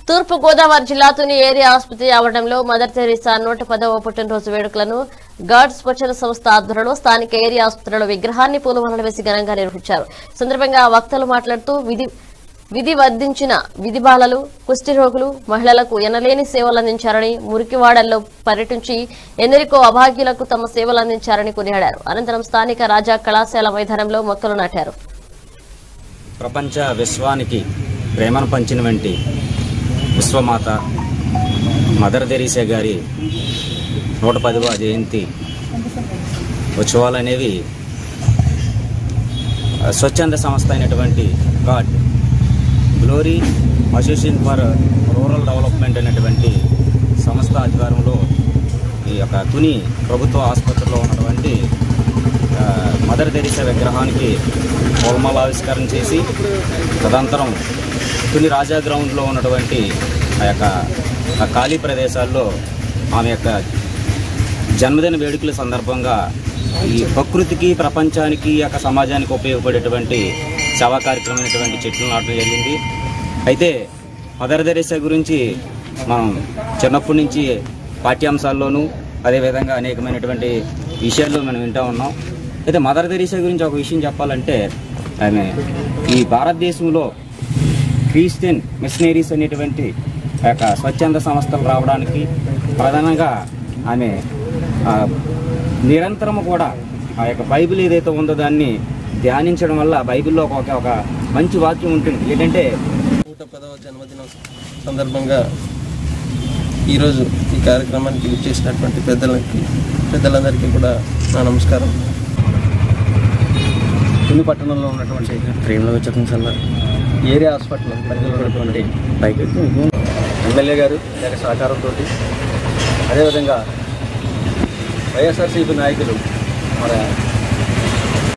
తూర్పు గోదావరి జిల్లా తుని ఏరియా ఆసుపత్రి ఆవరణంలో మదర్ తెరీసా నూట పదవ పుట్టినరోజు వేడుకలను గాడ్స్ స్వచ్ఛంద సంస్థ ఆధ్వర్యంలో స్థానిక ఏరియా ఆసుపత్రిలో విగ్రహాన్ని పూలమాలలు వేసి ఘనంగా నిర్వహించారు ఈ సందర్భంగా వక్తలు మాట్లాడుతూ విధి విధి వర్ధించిన విధి బాలలు కుష్టి రోగులు మహిళలకు ఎనలేని సేవలు అందించారని మురికివాడల్లో పర్యటించి ఎందరికో అభాగ్యులకు తమ సేవలు అందించారని కొనియాడారు అనంతరం స్థానిక రాజా కళాశాల మైదానంలో మొక్కలు నాటారు ప్రపంచ విశ్వానికి ప్రేమను పంచిన వంటి విశ్వమాత మదర్ తెరీసా గారి నూట పదివ జయంతి ఉత్సవాలు అనేవి ఆ, స్వచ్ఛంద సంస్థ అయినటువంటి God Glory Association for Rural Development అనేటువంటి సంస్థ ఆధ్వర్యంలో ఈ యొక్క తుని ప్రభుత్వ ఆసుపత్రిలో ఉన్నటువంటి ఆ, మదర్ తెరీసా విగ్రహానికి పూలమాల ఆవిష్కరణ చేసి తదనంతరం తుని రాజా గ్రౌండ్లో ఉన్నటువంటి ఆ యొక్క ఆ ఖాళీ ప్రదేశాల్లో ఆమె యొక్క జన్మదిన వేడుకల సందర్భంగా ఈ ప్రకృతికి ప్రపంచానికి ఈ యొక్క సమాజానికి ఉపయోగపడేటువంటి సేవా కార్యక్రమం అయినటువంటి చెట్లు నాటడం జరిగింది అయితే మదర్ తెరీసా గురించి మనం చిన్నప్పటి నుంచి పాఠ్యాంశాల్లోనూ అదేవిధంగా అనేకమైనటువంటి విషయాల్లో మనం వింటూ ఉన్నాం అయితే మదర్ తెరీసా గురించి ఒక విషయం చెప్పాలంటే ఆమె ఈ భారతదేశంలో క్రిస్టియన్ మిషనరీస్ అనేటువంటి ఆ యొక్క స్వచ్ఛంద సంస్థలు రావడానికి ప్రధానంగా ఆమె ఆ, నిరంతరము కూడా ఆ యొక్క బైబిల్ ఏదైతే ఉందో దాన్ని ధ్యానించడం వల్ల బైబిల్లో ఒక ఒక మంచి వాక్యం ఉంటుంది ఏంటంటే నూట పదవ జన్మదినం సందర్భంగా ఈరోజు ఈ కార్యక్రమానికి విచ్చేసినటువంటి పెద్దలకి పెద్దలందరికీ కూడా నా నమస్కారం తుని పట్టణంలో ఉన్నటువంటి ట్రైన్లో వచ్చేసల్లా ఏరియా హాస్పిటల్ పరిధిలో ఉన్నటువంటి బైక్ ఎమ్మెల్యే గారు లేక సహకారంతో అదేవిధంగా వైఎస్ఆర్సీపీ నాయకులు మన